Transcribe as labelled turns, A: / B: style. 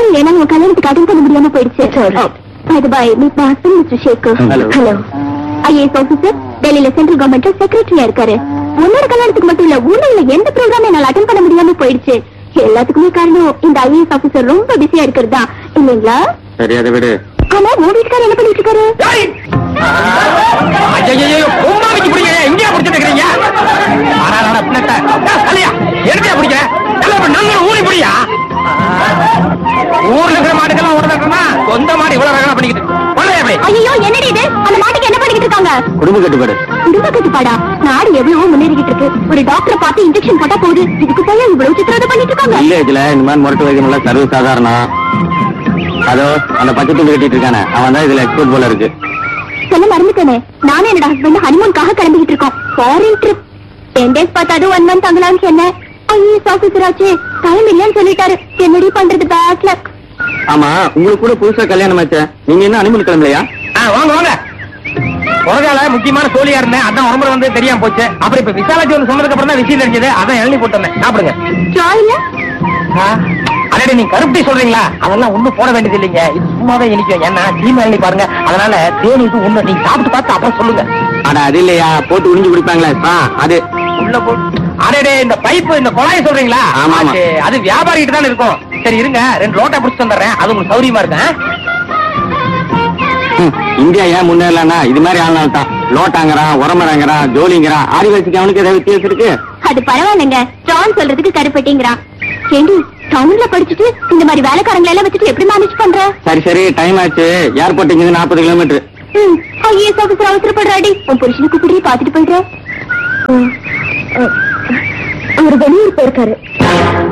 A: இல்லைன்னா உன் கல்யாணத்துக்கு அட்டன் பண்ண முடியாம போயிடுச்சு அது bye meet my husband mister Sheikh
B: Hello.
A: Hello IAS officer டெல்லியில சென்ட்ரல் கவர்மெண்ட்ல செக்ரட்டரியா இருக்காரு உன்னோட கல்யாணத்துக்கு மட்டும் இல்ல ஊர்ல எந்த ப்ரோக்ராம் என்னால அட்டன் பண்ண முடியாம போயிடுச்சு எல்லாத்துக்குமே காரணம் இந்த ஐஏஎஸ் ஆபீசர் ரொம்ப பிஸியா இருக்கிறது தான் இல்லைங்களா
B: சரி அதை விடு
A: ஆனா உன் வீட்டுக்காரர் என்ன பண்ணிட்டு இருக்காரு
C: ஐயோ பொம்மாமிக்கு பிடிங்க இங்கேயா பிடிச்சிட்டு இருக்கிறீங்க ஆடாடா பின்னட்ட கலையா எடுத்தியா பிடிக்கிற நல்ல ஊனி பிடியா ஊர்ல இருக்கிற மாட்டுக்கெல்லாம் உடனே சொந்த மாடு இவ்வளவு ரகனா பண்ணிக்கிட்டு கொள்ளையா போய்
A: ஐயோ என்னடி இது அந்த மாட்டுக்கு என்ன பண்ணிட்டு இருக்காங்க
B: குடும்ப கட்டுப்பாடு
A: குடும்ப கட்டுப்பாடா நாடு எவ்வளவோ முன்னேறிக்கிட்டு இருக்கு ஒரு டாக்டரை பார்த்து இன்ஜெக்ஷன் போட்டா போகுது இதுக்கு போய் இவ்வளவு சித்திரவதை பண்ணிட்டு இருக்காங்க
B: வில்லேஜ்ல இந்த மாதிரி முரட்டு வைக்கணும்ல சர்வ சாதாரணம் அதோ அந்த பச்சை துண்டு கட்டிட்டு இருக்கானே அவன் தான் இதுல எக்ஸ்போர்ட் போல இருக்கு
A: சொல்ல மறந்துட்டேனே நானும் என்னோட ஹஸ்பண்ட் ஹனிமூனுக்காக கிளம்பிக்கிட்டு இருக்கோம் ஃபாரின் ட்ரிப் டென் டேஸ் பார்த்தாது ஒன் மந்த் தங்கலாம்னு சொன்னேன் ஐஏஎஸ் ஆபீசர் ஆச்சு டைம் இல்லைன்னு சொல்லிட்டாரு என்னடி பண்றது பேட் லக்
B: ஆமா உங்களுக்கு கூட புதுசா கல்யாணம் ஆச்சே நீங்க என்ன அனுமதி கிளம்பலையா
C: ஆ, வாங்க வாங்க உலகால முக்கியமான சோழியா இருந்தேன் அதான் உடம்புல வந்து தெரியாம போச்சு அப்புறம் இப்ப விசாலாச்சி வந்து சொன்னதுக்கு அப்புறம் தான் விஷயம் தெரிஞ்சது அதான் இளநீ போட்டு வந்தேன் சாப்பிடுங்க
A: ஜாயில
C: அடடே நீங்க கருப்பட்டி சொல்றீங்களா அதெல்லாம் ஒண்ணும் போட வேண்டியது இல்லைங்க இது சும்மாவே இனிக்கும் ஏன்னா சீமை இளநீ பாருங்க அதனால தேனி இது ஒண்ணு நீங்க சாப்பிட்டு பார்த்து அப்புறம் சொல்லுங்க
B: அட அது இல்லையா போட்டு உறிஞ்சு குடிப்பாங்களே ஆ, அது
C: உள்ள போ அடடே இந்த பைப்பு இந்த குழாய் சொல்றீங்களா
B: ஆமா, ஆமா.
C: அது- அது வியாபாரிகிட்ட தான் இருக்கும் சரி இருங்க ரெண்டு லோட்டா பிடிச்சு வந்துடுறேன் அது உங்களுக்கு சௌரியமா இருக்கு ஆ?
B: ஹம், இந்தியா ஏன் முன்னேறலன்னா இது மாதிரி ஆள்னால தான் லோட்டாங்கிறான் உரமரங்கிறான் ஜோலிங்கிறான் ஆதிவாசிக்கு அவனுக்கு ஏதாவது வித்தியாசம் இருக்கு
A: அது பரவாயில்லைங்க ஜான் சொல்றதுக்கு கருப்பட்டிங்கிறான் ஏண்டி டவுன்ல படிச்சுட்டு இந்த மாதிரி வேலைக்காரங்களை எல்லாம் வச்சுட்டு எப்படி மேனேஜ் பண்ற
B: சரி சரி டைம் ஆச்சு ஏர்போர்ட் இங்க நாற்பது கிலோமீட்டர்
A: ம் ஐஏஎஸ் ஆபீசர் அவசரப்படுறாடி உன் புருஷனுக்கு கூப்பிட்டு பாத்துட்டு போயிடுற அவர் வெளியூர் போயிருக்காரு